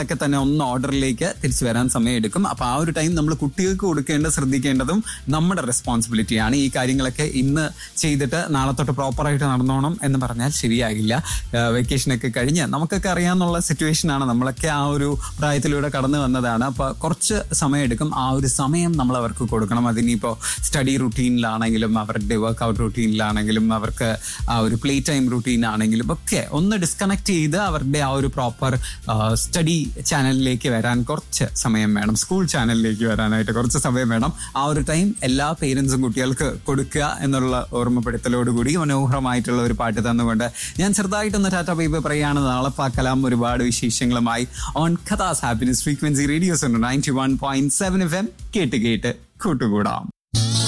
ഒക്കെ തന്നെ ഒന്ന് ഓർഡറിലേക്ക് തിരിച്ചു വരാൻ സമയമെടുക്കും അപ്പൊ ആ ഒരു ടൈം നമ്മൾ കുട്ടികൾക്ക് കൊടുക്കേണ്ട ശ്രദ്ധിക്കേണ്ടതും നമ്മുടെ റെസ്പോൺസിബിലിറ്റിയാണ് ഈ കാര്യങ്ങളൊക്കെ ഇന്ന് ചെയ്തിട്ട് നാളെ തൊട്ട് പ്രോപ്പറായിട്ട് നടന്നോണം എന്ന് പറഞ്ഞാൽ ശരിയാകില്ല വെക്കേഷനൊക്കെ കഴിഞ്ഞ് നമുക്കൊക്കെ അറിയാവുന്ന സിറ്റുവേഷനാണ് നമ്മളൊക്കെ ആ ഒരു പ്രായത്തിലൂടെ കടന്നു വന്നതാണ് അപ്പൊ കുറച്ച് സമയമെടുക്കും ആ ഒരു സമയം നമ്മൾ അവർക്ക് കൊടുക്കണം അതിനിപ്പോൾ സ്റ്റഡി റുട്ടീനിലാണെങ്കിലും അവരുടെ വർക്കൗട്ട് റുട്ടീനിലാണെങ്കിലും അവർക്ക് ആ ഒരു പ്ലേ ടൈം റുട്ടീനാണെങ്കിലും ഒക്കെ ഒന്ന് ഡിസ്കണക്ട് ചെയ്ത് അവരുടെ ആ ഒരു പ്രോപ്പർ സ്റ്റഡി ചാനലിലേക്ക് വരാൻ കുറച്ച് സമയം വേണം സ്കൂൾ ചാനലിലേക്ക് വരാനായിട്ട് കുറച്ച് സമയം വേണം ആ ഒരു ടൈം എല്ലാ പേരൻസും കുട്ടികൾക്ക് കൊടുക്കുക എന്നുള്ള ഓർമ്മപ്പെടുത്തലോടുകൂടി മനോഹരമായിട്ടുള്ള ഒരു പാട്ട് തന്നുകൊണ്ട് ഞാൻ ചെറുതായിട്ടൊന്ന് ടാറ്റ ബൈബ് പറയുകയാണ് നാളെ പാക്കലാം ഒരുപാട് വിശേഷങ്ങളുമായി ഓൺ കഥാസ് ഹാപ്പിനെസ് ഫ്രീക്വൻസി റേഡിയോസ് ഉണ്ട് ninety one point seven F M കേട്ട് കേട്ട് കൂട്ടുകൂടാം